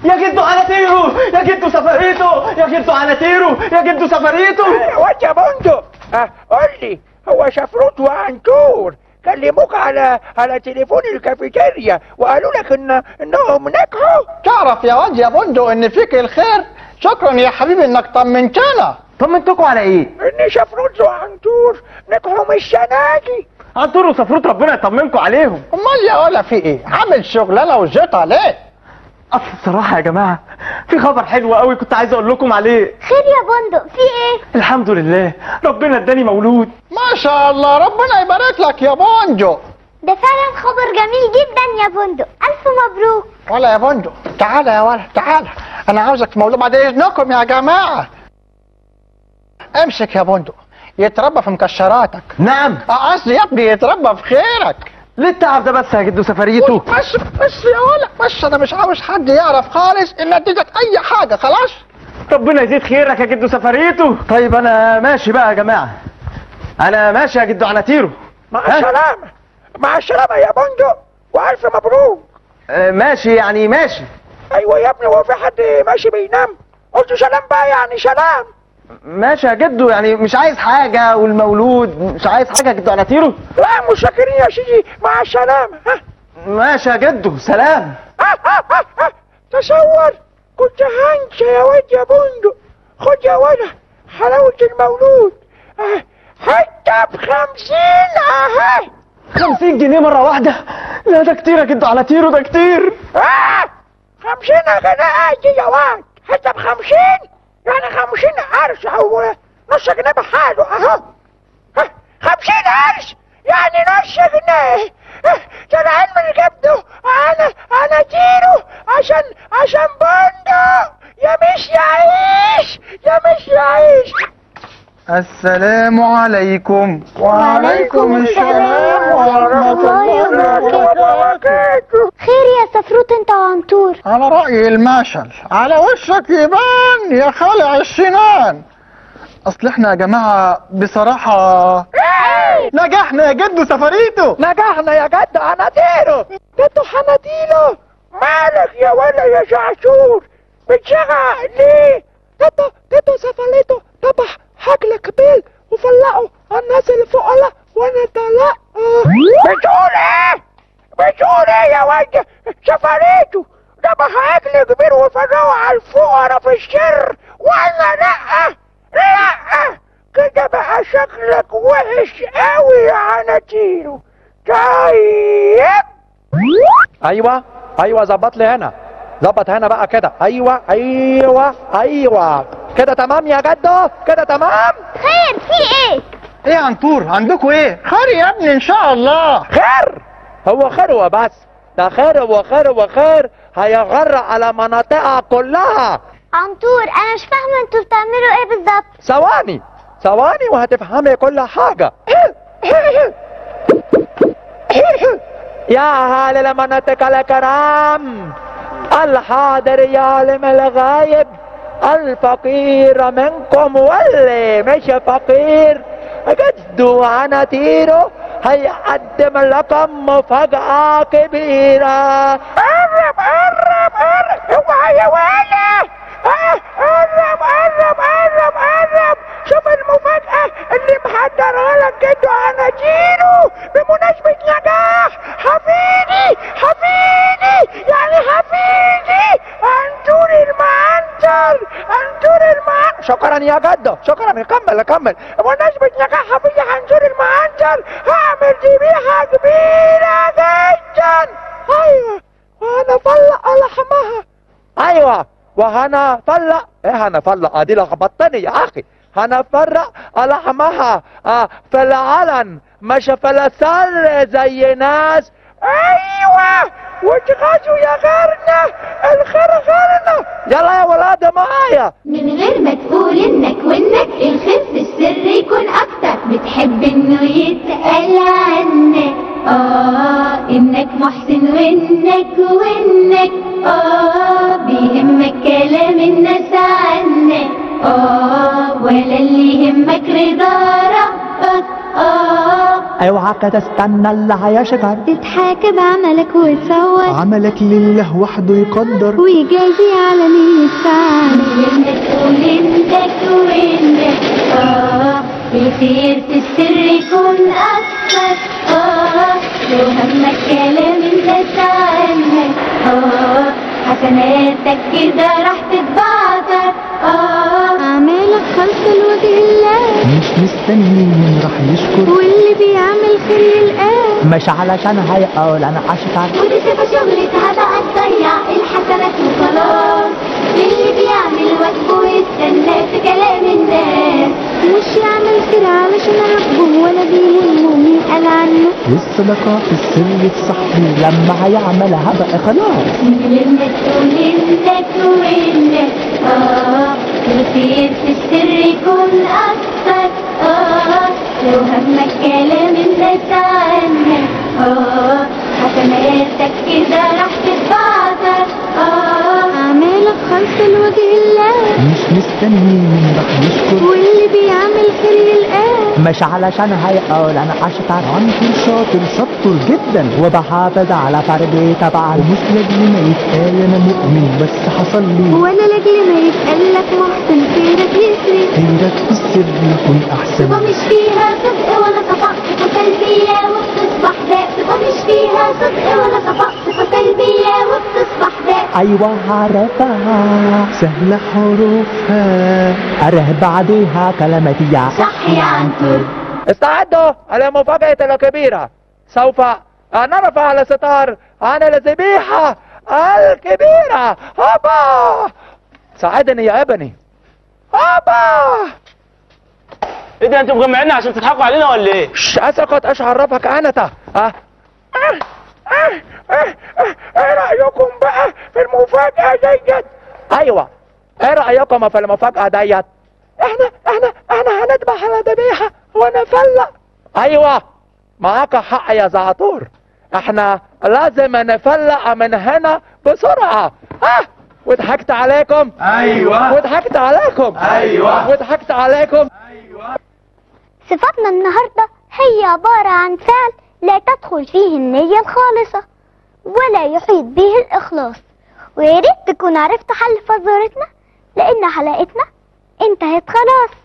يا جدو على تيرو يا جدو سفريته يا جدو على تيرو يا جدو سفريته وانت يا بندق اه قول لي هو شفروت وعنتور كلموك على على تليفون الكافيتيريا وقالوا لك ان انهم نجحوا تعرف يا واد يا بندق ان فيك الخير شكرا يا حبيبي انك طمنتنا طمنتكوا على ايه ان شفروت وعنتور نجحوا من السنه دي عنتر وسفروت ربنا يطمنكم عليهم امال يا ولا في ايه عامل شغلانه وزيطه ليه اصل الصراحه يا جماعه في خبر حلو قوي كنت عايز اقول لكم عليه خير يا بندق في ايه الحمد لله ربنا اداني مولود ما شاء الله ربنا يبارك لك يا بندق ده فعلا خبر جميل جدا يا بندق الف مبروك ولا يا بندق تعالى يا ولا تعالى انا عاوزك في موضوع بعد اذنكم يا جماعه امسك يا بندق يتربى في مكشراتك نعم اه قصدي يا ابني يتربى في خيرك ليه التعب ده بس يا جدو سفريته بس بس يا ولا بس انا مش عاوز حد يعرف خالص ان اديتك اي حاجه خلاص ربنا يزيد خيرك يا جدو سفريته طيب انا ماشي بقى يا جماعه انا ماشي يا جدو على تيرو مع ها؟ السلامه مع السلامه يا بندق والف مبروك آه، ماشي يعني ماشي ايوه يا ابني هو في حد ماشي بينام قلت سلام بقى يعني سلام ماشي يا جدو يعني مش عايز حاجه والمولود مش عايز حاجه يا جدو على تيرو لا مشكرين يا سيدي مع السلامه ها ماشي يا جدو سلام تصور كنت هنسى يا واد يا بندق خد يا ولا حلاوة المولود اه، حتى بخمسين اهي 50 جنيه مره واحده لا ده كتير يا جدو على تيرو ده كتير اه خمسين غناء دي يا واد حتى بخمسين يعني خمسين قرش او نص جنيه بحاله اهو اه، خمسين قرش يعني نص جنيه اه، ده العلم اللي جبته انا انا تيرو عشان عشان بندق يا مش يعيش يا مش يعيش السلام عليكم وعليكم السلام ورحمة الله وبركاته خير يا سفروت انت وعنتور على رأي المشل على وشك يبان يا خالع السنان اصل احنا يا جماعة بصراحة نجحنا يا جدو سفريته نجحنا يا جد حناديله جدو حناديله مالك يا ولا يا شعشور بتشغع ليه جدو جدو سفلته طبح حجل كبير وفلقوا الناس اللي فوق وانا تلقى بتقول ايه بتقول ايه يا واد سفريته طبح حجل كبير وفرقوا على الفقراء في الشر وانا لا لا كده بقى شكلك وحش قوي يا عناتيرو طيب ايوه ايوه ظبط لي هنا ظبط هنا بقى كده ايوه ايوه ايوه كده تمام يا جدو كده تمام خير في ايه ايه يا عنتور عندكم ايه خير يا ابني ان شاء الله خير هو خير وبس ده خير وخير وخير هيغرق على مناطقها كلها عنتور انا مش فاهمه انتوا بتعملوا ايه بالظبط ثواني ثواني وهتفهمي كل حاجة يا أهل المناطق الكرام الحاضر يعلم الغايب الفقير منكم واللي مش فقير جدوا عناتيره هيقدم لكم مفاجأة كبيرة قرب قرب قرب اوعى يا ولا آه، قرب قرب قرب قرب شوف المفاجأة اللي محضرها لك جدو عناتيرو بمناسبة نجاح حفيدي حفيدي يعني حفيدي انتور المعنتر انتور المعنتر شكرا يا جدو شكرا كمل كمل بمناسبة نجاح حفيدي هنزور المعنتر هعمل ذبيحة كبيرة جدا ايوه وانا فلق لحمها ايوه وهنفلق ايه هنفلق دي لخبطتني يا اخي هنفرق لحمها آه في العلن مش في السر زي ناس ايوه وتغازوا يا غيرنا الخير غيرنا يلا يا ولاد معايا من غير ما تقول انك وانك الخير في السر يكون اكتر بتحب انه يتقال عنك اه انك محسن وانك وانك اه بيهمك كلام الناس عنك اه ولا اللي يهمك رضا ربك اه اوعك تستنى اللي هيشجر تتحاكى بعملك وتصور عملك لله وحده يقدر ويجازي على اللي يفعل انك وانك وانك اه الخير في السر يكون اكتر اه لو همك كلام الناس عنك اه حسناتك كده راح تتبعتر اه اعمالك خلق الوجه الله مش مستني من راح يشكر واللي بيعمل خير للآن مش علشان هيقول انا اشجر ودي صفة شغلتها بقى تضيع الحسنات وخلاص اللي بيعمل واجبه ويستنى في كلام الناس مش يعمل خير علشان ربه ولا بيهمه مين قال عنه الصدقة في السر الصحي لما هيعملها بقى خلاص منك ومنك ومنك اه الخير في السر يكون اكتر اه لو همك كلام الناس عنك اه حسناتك كده راح تتبعتر اه اعمالك خلق الوجه الله مش مستني من راح يشكر واللي بيعمل خير للآن مش علشان هيقول انا اشجر عنكم شاطر شطر جدا وبحافظ على فردي طبعا ومش لاجل ما يتقال انا مؤمن بس حصل لي ولا لاجل ما يتقال لك محسن خيرك يسري خيرك في السر يكون احسن صفة مش فيها صدق ولا صفاء صفة سلبية وبتصبح داء صفة مش فيها صدق ولا صفاء صفة سلبية وبتصبح داء ايوه عارفها سهلة حروفها اره بعديها كلماتية صح يا عنتر استعدوا على مفاجأة الكبيرة سوف نرفع الستار عن الذبيحة الكبيرة هابا ساعدني يا ابني هابا ايه ده انتوا مجمعيننا عشان تضحكوا علينا ولا ايه؟ ش اسقط ايش عرفك انت ها ايه رأيكم بقى في المفاجأة ديت ايوه ايه رايكم في المفاجاه ديت احنا احنا احنا هنذبح على ذبيحة ونفلق ايوه معاك حق يا زعتور احنا لازم نفلق من هنا بسرعه ها وضحكت عليكم ايوه وضحكت عليكم أيوة. وضحكت عليكم صفاتنا النهاردة هي عبارة عن فعل لا تدخل فيه النية الخالصة ولا يحيط به الإخلاص ويا ريت تكون عرفت حل فزورتنا لأن حلقتنا انتهت خلاص